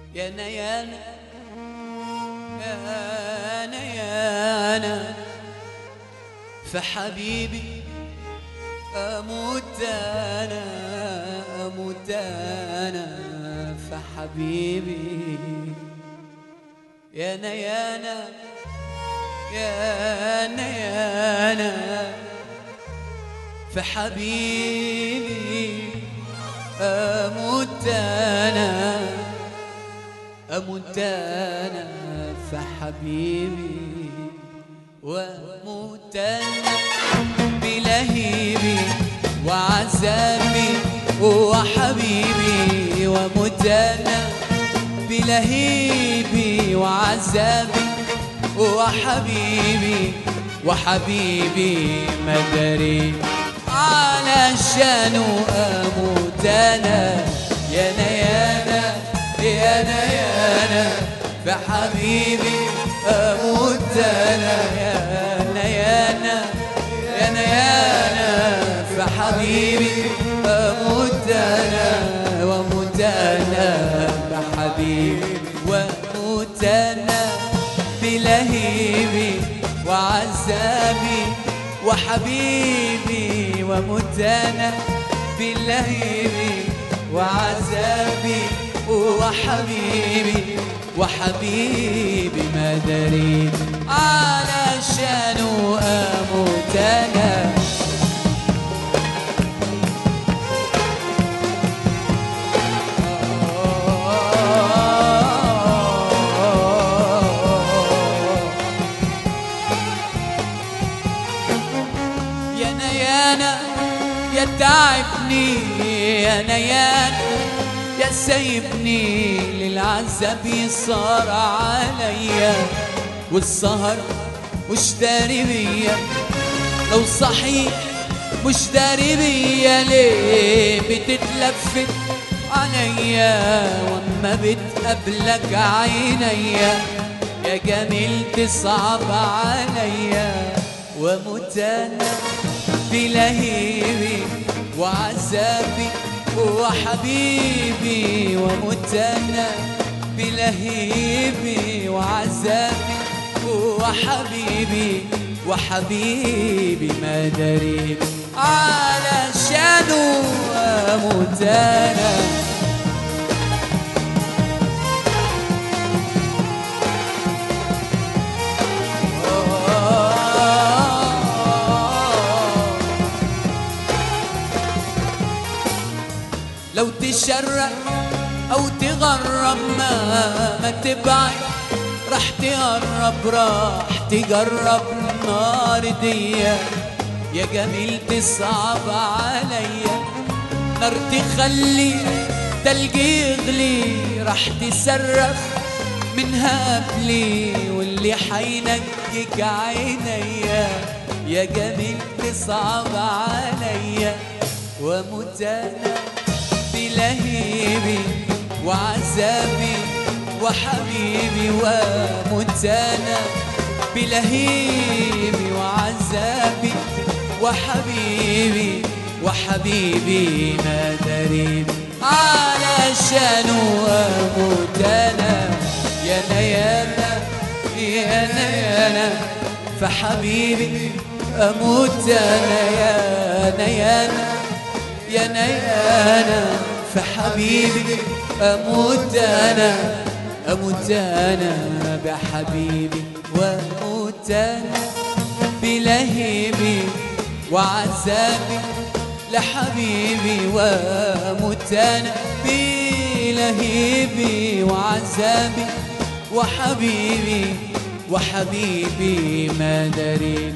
يا نيانا يا نيانا فحبيبي أموت أنا أموت أنا فحبيبي يا نيانا يا نيانا فحبيبي أموت أنا أموت أنا فحبيبي وأموت أنا بلهيبي وعذابي وحبيبي وأموت أنا بلهيبي وعذابي وحبيبي وحبيبي مدري علشان أموت أنا يا نيانا يا نيانا فحبيبي أموت أنا يا نيانا يا نيانا فحبيبي أموت أنا وأموت أنا بحبيبي وأموت أنا بلهيبي وعذابي وحبيبي وأموت أنا بلهيبي وعذابي وحبيبي وحبيبي ما دريت علشان أموت أنا يا نيانا يا تعبني يا نيانا يا سايبني للعذاب يصار عليا والسهر مش داري بيا لو صحيح مش داري بيا ليه بتتلفت عليا واما بتقابلك عينيا يا جميل تصعب عليا واموت انا بلهيبي وعذابي وحبيبي واموت انا بلهيبي وعذابي وحبيبي وحبيبي ما دري علشانه اموت انا لو تشرق او تغرب ما ما تبعد راح تقرب راح تجرب النار دي يا جميل تصعب عليا نار تخلي تلج يغلي راح تصرخ منها قبلي واللي حينجك عينيا يا جميل تصعب عليا واموت انا بلهيبي وعذابي وحبيبي واموت انا بلهيبي وعذابي وحبيبي وحبيبي ما دري علشان اموت انا يا نيانا يا نيانا فحبيبي اموت انا يا نيانا يا نيانا فحبيبي اموت انا اموت انا بحبيبي واموت انا بلهيبي وعذابي لحبيبي واموت انا بلهيبي وعذابي وحبيبي وحبيبي ما دري